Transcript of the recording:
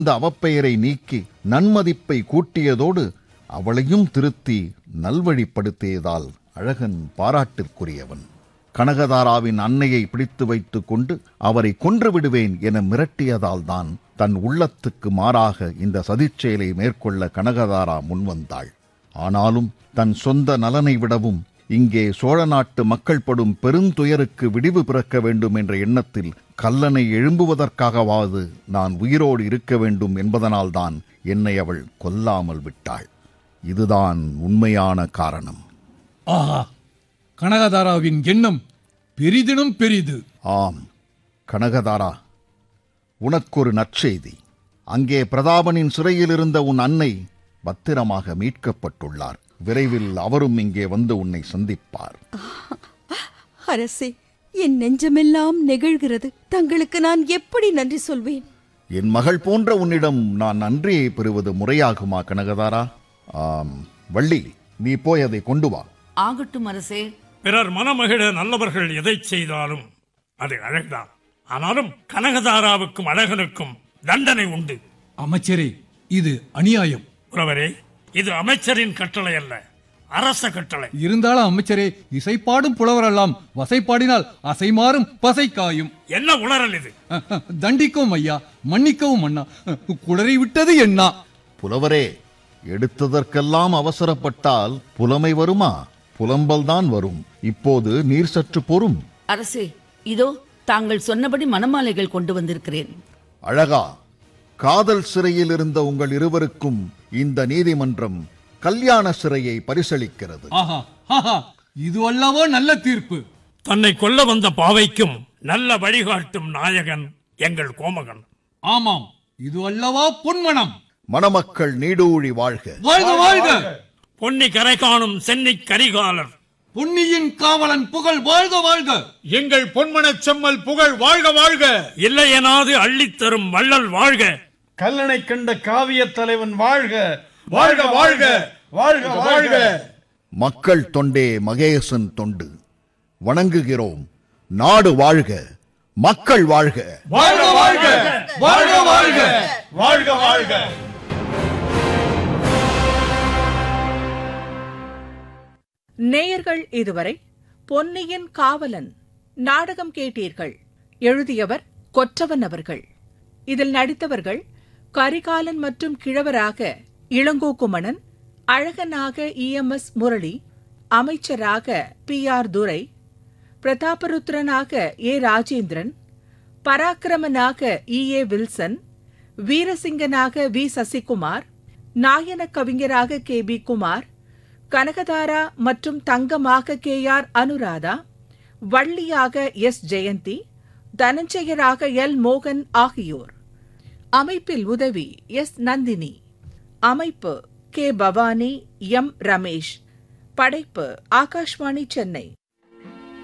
இந்த அவப்பெயரை நீக்கி நன்மதிப்பை கூட்டியதோடு அவளையும் திருத்தி நல்வழிப்படுத்தியதால் அழகன் பாராட்டிற்குரியவன் கனகதாராவின் அன்னையை பிடித்து வைத்துக் கொண்டு அவரை கொன்று விடுவேன் என மிரட்டியதால்தான் தன் உள்ளத்துக்கு மாறாக இந்த சதிச்செயலை மேற்கொள்ள கனகதாரா முன்வந்தாள் ஆனாலும் தன் சொந்த நலனை விடவும் இங்கே சோழ நாட்டு மக்கள் படும் பெருந்துயருக்கு விடிவு பிறக்க வேண்டும் என்ற எண்ணத்தில் கல்லனை எழும்புவதற்காகவாவது நான் உயிரோடு இருக்க வேண்டும் என்பதனால்தான் என்னை அவள் கொல்லாமல் விட்டாள் இதுதான் உண்மையான காரணம் ஆஹா கனகதாராவின் எண்ணம் பெரிதினும் பெரிது ஆம் கனகதாரா உனக்கொரு நற்செய்தி அங்கே பிரதாபனின் சிறையில் இருந்த உன் அன்னை பத்திரமாக மீட்கப்பட்டுள்ளார் விரைவில் அவரும் இங்கே வந்து உன்னை சந்திப்பார் அரசே என் நெஞ்சமெல்லாம் நெகிழ்கிறது தங்களுக்கு நான் எப்படி நன்றி சொல்வேன் என் மகள் போன்ற உன்னிடம் நான் நன்றியை பெறுவது முறையாகுமா கனகதாரா ஆம் வள்ளி நீ போய் அதை கொண்டு வா ஆகட்டும் அரசே பிறர் மனமகிழ நல்லவர்கள் எதை செய்தாலும் அது அழகுதான் ஆனாலும் கனகதாராவுக்கும் அழகனுக்கும் தண்டனை உண்டு அமைச்சரே இது அநியாயம் புலவரே இது அமைச்சரின் கட்டளை அல்ல அரச கட்டளை இருந்தாலும் அமைச்சரே இசைப்பாடும் புலவரெல்லாம் வசைப்பாடினால் அசைமாறும் பசைக்காயும் என்ன உளறல் இது அஹ், அஹ், தண்டிக்கவும் ஐயா மன்னிக்கவும் அண்ணா அஹ், குளறி விட்டது என்ன புலவரே எடுத்ததற்கெல்லாம் அவசரப்பட்டால் புலமை வருமா புலம்பல்தான் வரும் இப்போது நீர் சற்று பொறும் அரசே இதோ தாங்கள் சொன்னபடி மணமாலைகள் கொண்டு வந்திருக்கிறேன் அழகா காதல் சிறையில் இருந்த உங்கள் இருவருக்கும் இந்த நீதிமன்றம் கல்யாண சிறையை பரிசளிக்கிறது ஆஹா ஆஹா இது அல்லவோ நல்ல தீர்ப்பு தன்னை கொல்ல வந்த பாவைக்கும் நல்ல வழிகாட்டும் நாயகன் எங்கள் கோமகன் ஆமாம் இது அல்லவா பொன்மனம் மணமக்கள் நீடூழி வாழ்க வாழ்க வாழ்க பொன்னி கரை காணும் சென்னி கரிகாலர் பொன்னியின் காவலன் புகழ் வாழ்க வாழ்க எங்கள் பொன்மனச் செம்மல் புகழ் வாழ்க வாழ்க இல்லையெனாது அள்ளித்தரும் வள்ளல் வாழ்க கல்லணை கண்ட காவிய தலைவன் வாழ்க வாழ்க வாழ்க வாழ்க வாழ்க மக்கள் தொண்டே மகேசன் தொண்டு வணங்குகிறோம் நாடு வாழ்க மக்கள் வாழ்க வாழ்க வாழ்க வாழ்க வாழ்க வாழ்க வாழ்க நேயர்கள் இதுவரை பொன்னியின் காவலன் நாடகம் கேட்டீர்கள் எழுதியவர் கொற்றவன் அவர்கள் இதில் நடித்தவர்கள் கரிகாலன் மற்றும் கிழவராக இளங்கோகுமணன் அழகனாக இஎம்எஸ் முரளி அமைச்சராக பி ஆர் துரை பிரதாபருத்ரனாக ஏ ராஜேந்திரன் பராக்கிரமனாக இ ஏ வில்சன் வீரசிங்கனாக வி சசிகுமார் நாயன கவிஞராக கே பி குமார் கனகதாரா மற்றும் தங்கமாக கே ஆர் அனுராதா வள்ளியாக எஸ் ஜெயந்தி தனஞ்சயராக எல் மோகன் ஆகியோர் அமைப்பில் உதவி எஸ் நந்தினி அமைப்பு கே பவானி எம் ரமேஷ் படைப்பு ஆகாஷ்வாணி சென்னை